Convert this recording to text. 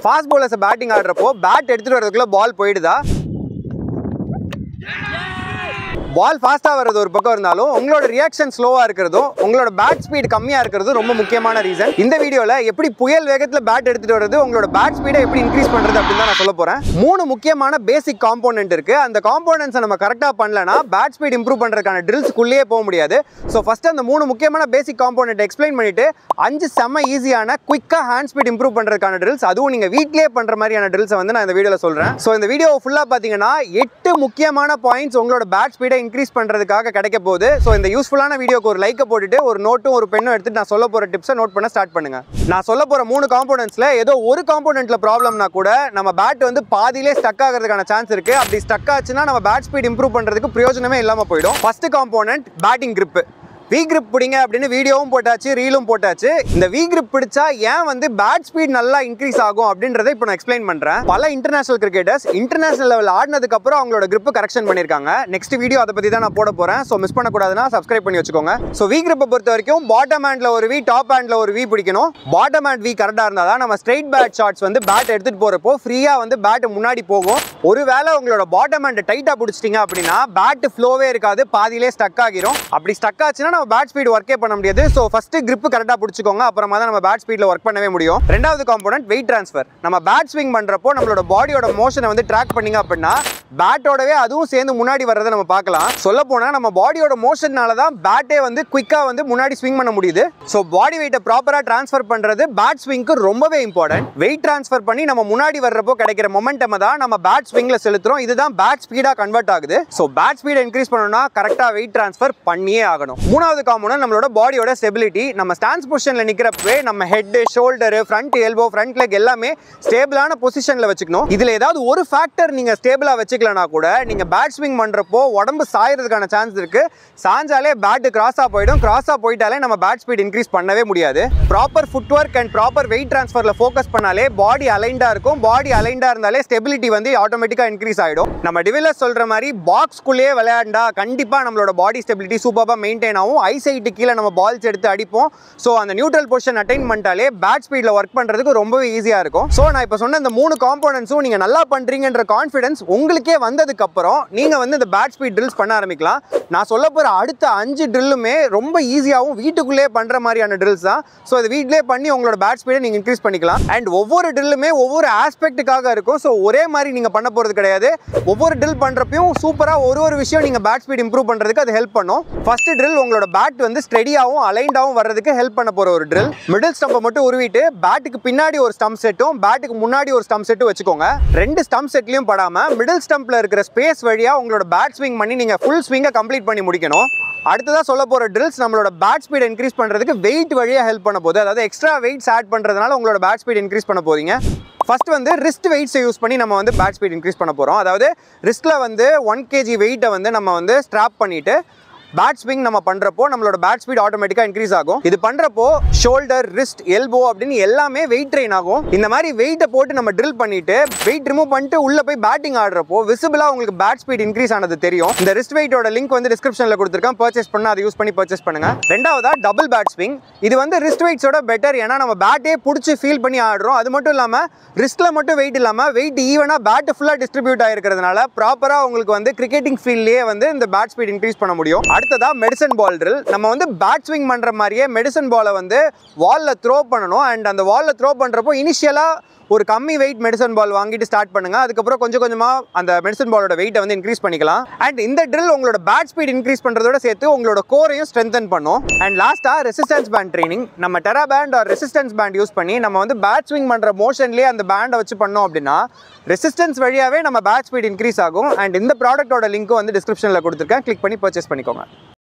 fast bowlers batting ஆடுறப்போ bat எடுத்துட்டு வரதுக்குள்ள பால் போயிடுதா பால் ஃபாஸ்ட்டாக வர்றது ஒரு பக்கம் இருந்தாலும் உங்களோட ரியாக்ஷன் ஸ்லோவாக இருக்கிறதும் உங்களோட பேட் ஸ்பீட் கம்மியாக இருக்கிறதும் ரொம்ப முக்கியமான ரீசன் இந்த வீடியோவில் எப்படி புயல் வேகத்தில் பேட் எடுத்துகிட்டு வர்றது உங்களோட பேட் ஸ்பீடை எப்படி இன்க்ரீஸ் பண்ணுறது அப்படின்னு தான் நான் சொல்ல போகிறேன் மூணு முக்கியமான பேசிக் காம்போனன்ட் இருக்குது அந்த காம்போனன்ட்ஸை நம்ம கரெக்டாக பண்ணலனா பேட் ஸ்பீட் இம்ப்ரூவ் பண்ணுறதுக்கான ட்ரில்ஸ்க்குள்ளேயே போக முடியாது ஸோ ஃபஸ்ட்டு அந்த மூணு முக்கியமான பேசிக் காம்போனன்ட் எக்ஸ்பிளைன் பண்ணிவிட்டு அஞ்சு செம்ம ஈஸியான குயிக்காக ஹேண்ட் ஸ்பீட் இம்ப்ரூவ் பண்ணுறதுக்கான ட்ரில்ஸ் அதுவும் நீங்கள் வீட்லேயே பண்ணுற மாதிரியான ட்ரில்ஸை வந்து நான் இந்த வீடியோவில் சொல்கிறேன் ஸோ இந்த வீடியோ ஃபுல்லாக பார்த்தீங்கன்னா எட்டு முக்கியமான பாயிண்ட்ஸ் உங்களோட பேட் ஸ்பீடை இன்க்ரீஸ் பண்ணுறதுக்காக கிடைக்க போகுது ஸோ இந்த யூஸ்ஃபுல்லான வீடியோக்கு ஒரு லைக்கை போட்டுட்டு ஒரு நோட்டும் ஒரு பெண்ணும் எடுத்துட்டு நான் சொல்ல போகிற டிப்ஸை நோட் பண்ண ஸ்டார்ட் பண்ணுங்க நான் சொல்ல போகிற மூணு காம்போனன்ட்ஸில் ஏதோ ஒரு காம்போனன்ட்ல ப்ராப்ளம்னா கூட நம்ம பேட் வந்து பாதியிலே ஸ்டக் ஆகிறதுக்கான சான்ஸ் இருக்கு அப்படி ஸ்டக் ஆச்சுன்னா நம்ம பேட் ஸ்பீட் இம்ப்ரூவ் பண்ணுறதுக்கு பிரயோஜனமே இல்லாமல் போயிடும் first component batting grip V grip பிடிங்க அப்படின்னு வீடியோவும் போட்டாச்சு ரீலும் போட்டாச்சு இந்த வி grip பிடிச்சா ஏன் வந்து பேட் ஸ்பீட் நல்லா இன்க்ரீஸ் ஆகும் அப்படின்றத இப்போ நான் எக்ஸ்பிளைன் பண்றேன் பல இன்டர்நேஷனல் கிரிக்கெட்டர்ஸ் இன்டர்நேஷனல் லெவல் ஆடினதுக்கு அப்புறம் அவங்களோட grip கரெக்ஷன் பண்ணிருக்காங்க நெக்ஸ்ட் வீடியோ அதை பத்தி தான் நான் போட போறேன் ஸோ மிஸ் பண்ணக்கூடாதுன்னா சப்ஸ்கிரைப் பண்ணி வச்சுக்கோங்க ஸோ வி grip பொறுத்த வரைக்கும் பாட்டம் ஹேண்ட்ல ஒரு வி டாப் ஹேண்ட்ல ஒரு வி பிடிக்கணும் பாட்டம் ஹேண்ட் வி கரெக்டாக இருந்தால் தான் நம்ம ஸ்ட்ரைட் பேட் ஷாட்ஸ் வந்து பேட் எடுத்துட்டு போறப்போ ஃப்ரீயா வந்து பேட் முன்னாடி போகும் ஒருவேளை உங்களோட பாட்டம் ஹேண்ட் டைட்டா பிடிச்சிட்டீங்க அப்படின்னா பேட் ஃப்ளோவே இருக்காது பாதியிலே ஸ்டக் ஆகிரும் அப்படி ஸ்டக் ஆச்சுன்னா நம்ம பேட் ஸ்பீட் ஒர்க்கே பண்ண முடியாது ஸோ ஃபர்ஸ்ட் grip கரெக்டாக பிடிச்சிக்கோங்க அப்புறமா தான் நம்ம பேட் ஸ்பீட்ல ஒர்க் பண்ணவே முடியும் ரெண்டாவது காம்போனன்ட் வெயிட் ட்ரான்ஸ்ஃபர் நம்ம பேட் ஸ்விங் பண்றப்போ நம்மளோட பாடியோட மோஷனை வந்து ட்ராக் பண்ணீங்க அப்படின்னா பேட்டோடவே அதுவும் சேர்ந்து முன்னாடி வர்றதை நம்ம பார்க்கலாம் சொல்ல போனா நம்ம பாடியோட மோஷன்னால தான் பேட்டே வந்து குயிக்கா வந்து முன்னாடி ஸ்விங் பண்ண முடியுது ஸோ பாடி வெயிட்டை ப்ராப்பரா ட்ரான்ஸ்ஃபர் பண்றது பேட் ஸ்விங்க்கு ரொம்பவே இம்பார்ட்டன்ட் வெயிட் ட்ரான்ஸ்ஃபர் பண்ணி நம்ம முன்னாடி வர்றப்போ கிடைக்கிற மொமெண்டம் தான் நம்ம பேட் ஸ்விங்ல செலுத்துறோம் இதுதான் பேட் ஸ்பீடா கன்வெர்ட் ஆகுது ஸோ பேட் ஸ்பீடை இன்க்ரீஸ் பண்ணணும்னா கரெக்டா வெயிட் ட்ரான்ஸ்ஃபர் பண்ணியே ஆகணும் மூணாவது காம்போனன்ட் நம்மளோட பாடியோட ஸ்டெபிலிட்டி நம்ம ஸ்டான்ஸ் பொசிஷன்ல நிக்கிறப்பவே நம்ம head shoulder front elbow front leg எல்லாமே ஸ்டேபிளான பொசிஷன்ல வச்சுக்கணும் இதுல ஏதாவது ஒரு ஃபேக்டர் நீங்க ஸ்டேபிளா வச்சுக்கலனா கூட நீங்க பேட் ஸ்விங் பண்றப்போ உடம்பு சாயறதுக்கான சான்ஸ் இருக்கு சாஞ்சாலே பேட் கிராஸா போயிடும் கிராஸா போயிட்டாலே நம்ம பேட் ஸ்பீட் இன்க்ரீஸ் பண்ணவே முடியாது proper footwork and proper weight ட்ரான்ஸ்ஃபர்ல ஃபோக்கஸ் பண்ணாலே பாடி அலைண்டா இருக்கும் பாடி அலைண்டா இருந்தாலே ஸ்டெபிலிட்டி வந்து ஆட்டோமேட்டிக்கா இன்க்ரீஸ் ஆயிடும் நம்ம டிவிலர் சொல்ற மாதிரி பாக்ஸ்குள்ளேயே விளையாண்டா கண்டிப்பா நம்மளோட பாடி ஸ்டெபிலிட்டி சூப்பராக மெயின்டைன் ஆகும் ஐசைட்டு கீழே நம்ம பால்ஸ் எடுத்து அடிப்போம் ஸோ அந்த நியூட்ரல் பொசிஷன் அட்டைன் பண்ணிட்டாலே பேட் ஸ்பீடில் ஒர்க் பண்ணுறதுக்கு ரொம்பவே ஈஸியாக இருக்கும் ஸோ நான் இப்போ சொன்ன இந்த மூணு காம்போனன்ஸும் நீங்கள் நல்லா பண்ணுறீங்கன்ற கான்ஃபிடன்ஸ் உங்களுக்கே வந்ததுக்கு அப்புறம் நீங்கள் வந்து இந்த பேட் ஸ்பீட் ட்ரில்ஸ் பண்ண ஆரம்பிக்கலாம் நான் சொல்ல போகிற அடுத்த அஞ்சு ட்ரில்லுமே ரொம்ப ஈஸியாகவும் வீட்டுக்குள்ளே பண்ணுற மாதிரியான ட்ரில்ஸ் தான் ஸோ இது வீட்டிலே பண்ணி உங்களோட பேட் ஸ்பீடை நீங்கள் இன்க்ரீஸ் பண்ணிக்கலாம் அண்ட் ஒவ்வொரு ட்ரில்லுமே ஒவ்வொரு ஆஸ்பெக்ட்டுக்காக இருக்கும் ஸோ ஒரே மாதிரி நீங்கள் பண்ண போகிறது கிடையாது ஒவ்வொரு ட்ரில் பண்ணுறப்பையும் சூப்பராக ஒரு ஒரு விஷயம் நீங்கள் பேட் ஸ்பீட் இம்ப்ரூவ் பண்ணுறதுக்கு அது ஹெல்ப் பண்ணும் ஃபர்ஸ்ட் ட்ரில் உங்களோட பேட் வந்து ஸ்டெடியாகவும் அலைண்டாகவும் வர்றதுக்கு ஹெல்ப் பண்ண போகிற ஒரு ட்ரில் மிடில் ஸ்டம்பை மட்டும் உருவிட்டு பேட்டுக்கு பின்னாடி ஒரு ஸ்டம்ப் செட்டும் பேட்டுக்கு முன்னாடி ஒரு ஸ்டம்ப் செட்டும் வச்சுக்கோங்க ரெண்டு ஸ்டம்ப் செட்லையும் படாமல் மிடில் ஸ்டம்பில் இருக்கிற ஸ்பேஸ் வழியாக உங்களோட பேட் ஸ்விங் பண்ணி நீங்கள் ஃபுல் ஸ்விங்கை கம்ப்ளீட் பண்ணி முடிக்கணும் அடுத்ததாக சொல்ல போகிற ட்ரில்ஸ் நம்மளோட பேட் ஸ்பீட் இன்க்ரீஸ் பண்ணுறதுக்கு வெயிட் வழியாக ஹெல்ப் பண்ண போகுது அதாவது எக்ஸ்ட்ரா வெயிட்ஸ் ஆட் பண்ணுறதுனால உங்களோட பேட் ஸ்பீட் இன்க்ரீஸ் பண்ண போறீங்க ஃபர்ஸ்ட் வந்து ரிஸ்ட் வெயிட்ஸை யூஸ் பண்ணி நம்ம வந்து பேட் ஸ்பீட் இன்க்ரீஸ் பண்ண போகிறோம் அதாவது ரிஸ்ட்டில் வந்து ஒன் கேஜி வெயிட்டை வந்து நம்ம வந்து ஸ்ட்ராப் பண்ணிவிட்டு பேட் ஸ்விங் நம்ம பண்ணுறப்போ நம்மளோட பேட் ஸ்பீட் ஆட்டோமேட்டிக்காக இன்க்ரீஸ் ஆகும் இது பண்ணுறப்போ ஷோல்டர் ரிஸ்ட் எல்போ அப்படின்னு எல்லாமே வெயிட் ட்ரெயின் ஆகும் இந்த மாதிரி வெயிட்டை போட்டு நம்ம ட்ரில் பண்ணிட்டு வெயிட் ரிமூவ் பண்ணிட்டு உள்ள போய் பேட்டிங் ஆடுறப்போ விசிபிளாக உங்களுக்கு பேட் ஸ்பீட் இன்க்ரீஸ் ஆனது தெரியும் இந்த ரிஸ்ட் வெயிட்டோட லிங்க் வந்து டிஸ்கிரிப்ஷனில் கொடுத்துருக்கேன் பர்ச்சேஸ் பண்ண அதை யூஸ் பண்ணி பர்ச்சேஸ் பண்ணுங்க ரெண்டாவதா டபுள் பேட் ஸ்விங் இது வந்து ரிஸ்ட் வெயிட்ஸோட பெட்டர் ஏன்னா நம்ம பேட்டே பிடிச்சி ஃபீல் பண்ணி ஆடுறோம் அது மட்டும் இல்லாமல் ரிஸ்ட்ல மட்டும் வெயிட் இல்லாமல் வெயிட் ஈவனாக பேட் ஃபுல்லாக டிஸ்ட்ரிபியூட் ஆயிருக்கிறதுனால ப்ராப்பராக உங்களுக்கு வந்து கிரிக்கெட்டிங் ஃபீல்ட்லேயே வந்து இந்த பேட் ஸ்பீட் இன்க்ரீஸ் பண்ண முடியும் அடுத்ததா மெடிசன் பால் ட்ரில் நம்ம வந்து பேட் ஸ்விங் பண்ணுற மாதிரியே மெடிசன் பாலை வந்து வாலில் த்ரோ பண்ணணும் அண்ட் அந்த வாலில் த்ரோ பண்ணுறப்போ இனிஷியலாக ஒரு கம்மி வெயிட் மெடிசன் பால் வாங்கிட்டு ஸ்டார்ட் பண்ணுங்க அதுக்கப்புறம் கொஞ்சம் கொஞ்சமாக அந்த மெடிசன் பாலோட வெயிட்டை வந்து இன்க்ரீஸ் பண்ணிக்கலாம் அண்ட் இந்த ட்ரில் உங்களோட பேட் ஸ்பீட் இன்க்ரீஸ் பண்ணுறதோட சேர்த்து உங்களோட கோரையும் ஸ்ட்ரென்தன் பண்ணும் அண்ட் லாஸ்ட்டாக ரெசிஸ்டன்ஸ் பேண்ட் ட்ரைனிங் நம்ம TheraBand or resistance band use பண்ணி நம்ம வந்து பேட் ஸ்விங் பண்ணுற மோஷன்லேயே அந்த பேண்டை வச்சு பண்ணோம் அப்படின்னா ரெசிஸ்டன்ஸ் வழியாகவே நம்ம பேட் ஸ்பீட் இன்க்ரீஸ் ஆகும் அண்ட் இந்த ப்ராடக்ட்டோட லிங்க்கும் வந்து டிஸ்கிரிப்ஷனில் கொடுத்துருக்கேன் கிளிக் பண்ணி பர்ச்சேஸ் பண்ணிக்கோங்க